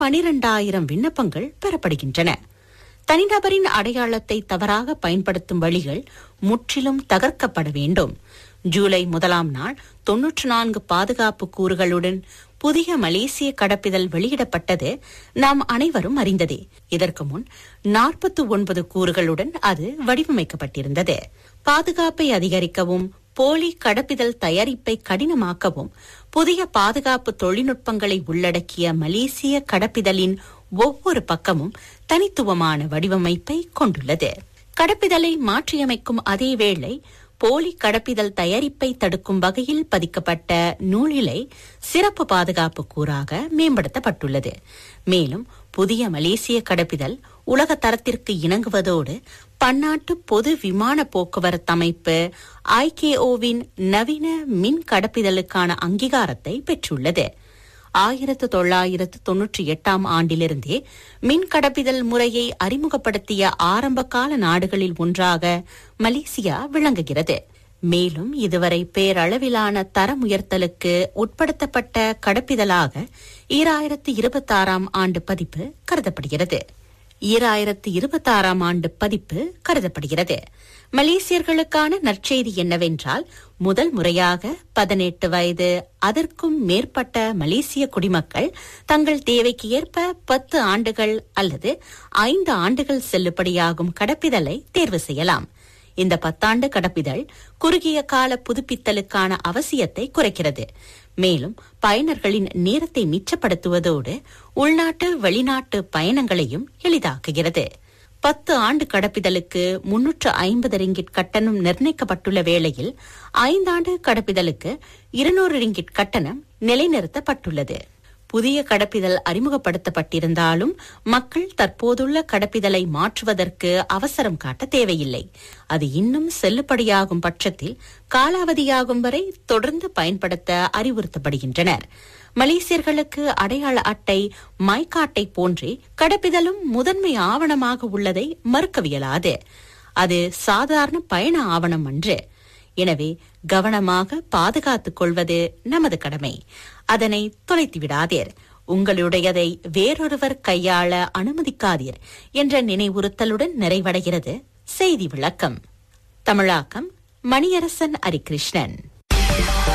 பனிரெண்டாயிரம் விண்ணப்பங்கள் பெறப்படுகின்றன தனிநபரின் அடையாளத்தை தவறாக பயன்படுத்தும் வழிகள் முற்றிலும் தகர்க்கப்பட வேண்டும் ஜூலை முதலாம் நாள் தொன்னூற்று நான்கு பாதுகாப்பு கூறுகளுடன் புதிய மலேசிய கடப்பிதழ் வெளியிடப்பட்டது நாம் அனைவரும் அறிந்ததே இதற்கு முன் நாற்பத்தி ஒன்பது கூறுகளுடன் அது வடிவமைக்கப்பட்டிருந்தது பாதுகாப்பை அதிகரிக்கவும் போலி கடப்பிதழ் தயாரிப்பை கடினமாக்கவும் புதிய பாதுகாப்பு தொழில்நுட்பங்களை உள்ளடக்கிய மலேசிய கடப்பிதழின் ஒவ்வொரு பக்கமும் தனித்துவமான வடிவமைப்பை கொண்டுள்ளது கடப்பிதழை மாற்றியமைக்கும் அதேவேளை போலி கடப்பிதழ் தயாரிப்பை தடுக்கும் வகையில் பதிக்கப்பட்ட நூலிலை சிறப்பு பாதுகாப்பு கூறாக மேம்படுத்தப்பட்டுள்ளது மேலும் புதிய மலேசிய கடப்பிதழ் உலக தரத்திற்கு இணங்குவதோடு பன்னாட்டு பொது விமான போக்குவரத்து அமைப்பு ஐகேஓவின் நவீன மின் கடப்பிதழுக்கான அங்கீகாரத்தை பெற்றுள்ளது ஆயிரத்து தொள்ளாயிரத்து தொன்னூற்றி எட்டாம் ஆண்டிலிருந்தே மின் கடப்பிதழ் முறையை அறிமுகப்படுத்திய ஆரம்பகால நாடுகளில் ஒன்றாக மலேசியா விளங்குகிறது மேலும் இதுவரை பேரளவிலான தரம் உயர்த்தலுக்கு உட்படுத்தப்பட்ட கடப்பிதழாக ஈராயிரத்து இருபத்தாறாம் ஆண்டு பதிப்பு கருதப்படுகிறது ஈராயிரத்து இருபத்தாறாம் ஆண்டு பதிப்பு கருதப்படுகிறது மலேசியர்களுக்கான நற்செய்தி என்னவென்றால் முதல் முறையாக பதினெட்டு வயது அதற்கும் மேற்பட்ட மலேசிய குடிமக்கள் தங்கள் தேவைக்கு ஏற்ப பத்து ஆண்டுகள் அல்லது ஐந்து ஆண்டுகள் செல்லுபடியாகும் கடப்பிதழை தேர்வு செய்யலாம் இந்த பத்தாண்டு கடப்பிதழ் குறுகிய கால புதுப்பித்தலுக்கான அவசியத்தை குறைக்கிறது மேலும் பயனர்களின் நேரத்தை மிச்சப்படுத்துவதோடு உள்நாட்டு வெளிநாட்டு பயணங்களையும் எளிதாக்குகிறது பத்து ஆண்டு கடப்பிதழுக்கு முன்னூற்று ஐம்பது ரிங்கிட் கட்டணம் நிர்ணயிக்கப்பட்டுள்ள வேளையில் ஐந்தாண்டு கடப்பிதழுக்கு இருநூறு ரிங்கிட் கட்டணம் நிலைநிறுத்தப்பட்டுள்ளது புதிய கடப்பிதழ் அறிமுகப்படுத்தப்பட்டிருந்தாலும் மக்கள் தற்போதுள்ள கடப்பிதழை மாற்றுவதற்கு அவசரம் காட்ட தேவையில்லை அது இன்னும் செல்லுபடியாகும் பட்சத்தில் காலாவதியாகும் வரை தொடர்ந்து பயன்படுத்த அறிவுறுத்தப்படுகின்றனர் மலேசியர்களுக்கு அடையாள அட்டை மைக்காட்டை போன்றே கடப்பிதழும் முதன்மை ஆவணமாக உள்ளதை மறுக்கவியலாது அது சாதாரண பயண ஆவணம் அன்று எனவே கவனமாக பாதுகாத்துக் கொள்வது நமது கடமை அதனை தொலைத்து விடாதீர் உங்களுடையதை வேறொருவர் கையாள அனுமதிக்காதீர் என்ற நினைவுறுத்தலுடன் நிறைவடைகிறது செய்தி விளக்கம் தமிழாக்கம் மணியரசன் அரிகிருஷ்ணன்